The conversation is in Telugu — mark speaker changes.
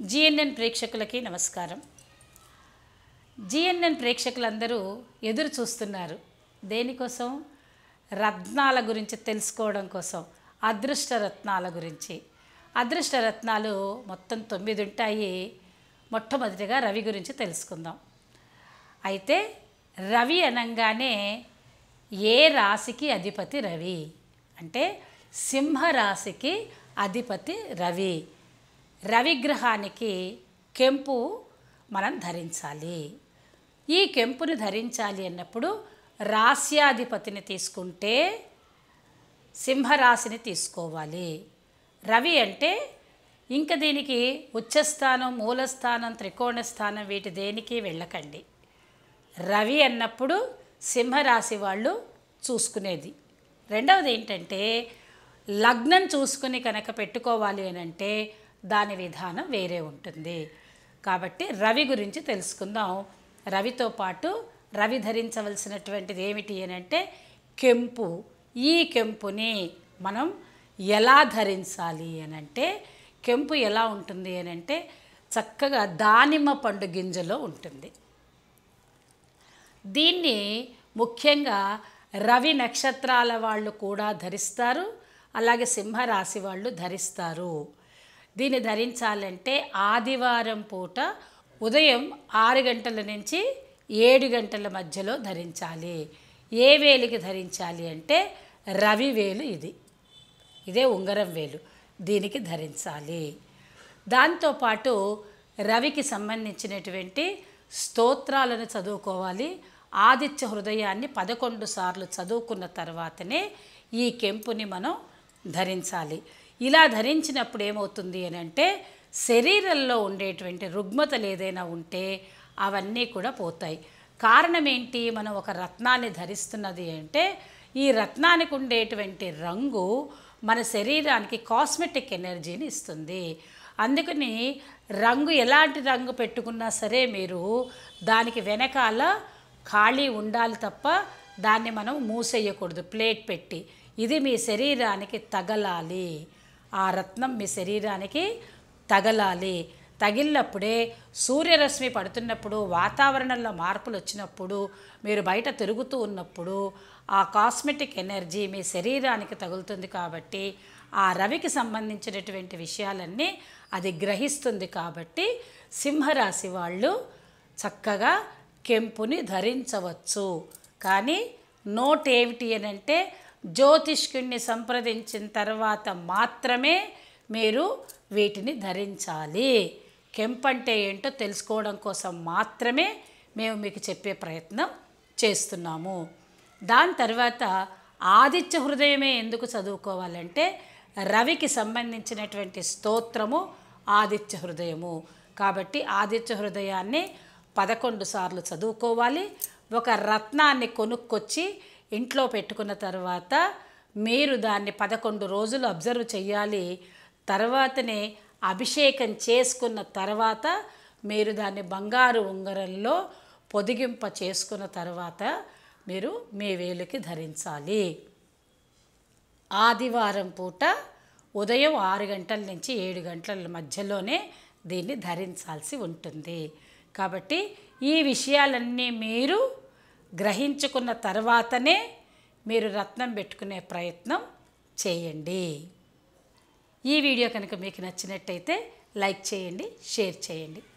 Speaker 1: జిఎన్ఎన్ ప్రేక్షకులకి నమస్కారం జిఎన్ఎన్ ప్రేక్షకులందరూ ఎదురు చూస్తున్నారు దేనికోసం రత్నాల గురించి తెలుసుకోవడం కోసం అదృష్ట రత్నాల గురించి అదృష్ట రత్నాలు మొత్తం తొమ్మిది ఉంటాయి మొట్టమొదటిగా రవి గురించి తెలుసుకుందాం అయితే రవి అనగానే ఏ రాశికి అధిపతి రవి అంటే సింహ రాశికి అధిపతి రవి రవిగ్రహానికి కెంపు మనం ధరించాలి ఈ కెంపుని ధరించాలి అన్నప్పుడు రాస్యాధిపతిని తీసుకుంటే సింహరాశిని తీసుకోవాలి రవి అంటే ఇంకా దీనికి ఉచ్చస్థానం మూలస్థానం త్రికోణ స్థానం వీటి దేనికి వెళ్ళకండి రవి అన్నప్పుడు సింహరాశి వాళ్ళు చూసుకునేది రెండవది ఏంటంటే లగ్నం చూసుకుని కనుక పెట్టుకోవాలి అని అంటే దాని విధానం వేరే ఉంటుంది కాబట్టి రవి గురించి తెలుసుకుందాం రవితో పాటు రవి ధరించవలసినటువంటిది ఏమిటి అని అంటే కెంపు ఈ కెంపుని మనం ఎలా ధరించాలి అని అంటే కెంపు ఎలా ఉంటుంది అని అంటే చక్కగా దానిమ్మ పండు గింజలో ఉంటుంది దీన్ని ముఖ్యంగా రవి నక్షత్రాల వాళ్ళు కూడా ధరిస్తారు అలాగే సింహరాశి వాళ్ళు ధరిస్తారు దీన్ని ధరించాలంటే ఆదివారం పూట ఉదయం ఆరు గంటల నుంచి ఏడు గంటల మధ్యలో ధరించాలి ఏ వేలికి ధరించాలి అంటే రవి వేలు ఇది ఇదే ఉంగరం వేలు దీనికి ధరించాలి దాంతోపాటు రవికి సంబంధించినటువంటి స్తోత్రాలను చదువుకోవాలి ఆదిత్య హృదయాన్ని పదకొండు సార్లు చదువుకున్న తర్వాతనే ఈ కెంపుని మనం ధరించాలి ఇలా ధరించినప్పుడు ఏమవుతుంది అని అంటే శరీరంలో ఉండేటువంటి రుగ్మతలు ఏదైనా ఉంటే అవన్నీ కూడా పోతాయి కారణం ఏంటి మనం ఒక రత్నాన్ని ధరిస్తున్నది అంటే ఈ రత్నానికి ఉండేటువంటి రంగు మన శరీరానికి కాస్మెటిక్ ఎనర్జీని ఇస్తుంది అందుకని రంగు ఎలాంటి రంగు పెట్టుకున్నా సరే మీరు దానికి వెనకాల ఖాళీ ఉండాలి తప్ప దాన్ని మనం మూసేయకూడదు ప్లేట్ పెట్టి ఇది మీ శరీరానికి తగలాలి ఆ రత్నం మీ శరీరానికి తగలాలి తగిలినప్పుడే సూర్యరశ్మి పడుతున్నప్పుడు వాతావరణంలో మార్పులు వచ్చినప్పుడు మీరు బయట తిరుగుతూ ఉన్నప్పుడు ఆ కాస్మెటిక్ ఎనర్జీ మీ శరీరానికి తగులుతుంది కాబట్టి ఆ రవికి సంబంధించినటువంటి విషయాలన్నీ అది గ్రహిస్తుంది కాబట్టి సింహరాశి వాళ్ళు చక్కగా కెంపుని ధరించవచ్చు కానీ నోట్ ఏమిటి అని అంటే జ్యోతిష్కుణ్ణి సంప్రదించిన తర్వాత మాత్రమే మీరు వీటిని ధరించాలి కెంపంటే ఏంటో తెలుసుకోవడం కోసం మాత్రమే మేము మీకు చెప్పే ప్రయత్నం చేస్తున్నాము దాని తర్వాత ఆదిత్య హృదయమే ఎందుకు చదువుకోవాలంటే రవికి సంబంధించినటువంటి స్తోత్రము ఆదిత్య హృదయము కాబట్టి ఆదిత్య హృదయాన్ని పదకొండు సార్లు చదువుకోవాలి ఒక రత్నాన్ని కొనుక్కొచ్చి ఇంట్లో పెట్టుకున్న తర్వాత మీరు దాన్ని పదకొండు రోజులు అబ్జర్వ్ చేయాలి తర్వాతనే అభిషేకం చేసుకున్న తర్వాత మీరు దాన్ని బంగారు ఉంగరంలో పొదిగింప చేసుకున్న తర్వాత మీరు మీ వేలుకి ధరించాలి ఆదివారం పూట ఉదయం ఆరు గంటల నుంచి ఏడు గంటల మధ్యలోనే దీన్ని ధరించాల్సి ఉంటుంది కాబట్టి ఈ విషయాలన్నీ మీరు గ్రహించుకున్న తర్వాతనే మీరు రత్నం పెట్టుకునే ప్రయత్నం చేయండి ఈ వీడియో కనుక మీకు నచ్చినట్టయితే లైక్ చేయండి షేర్ చేయండి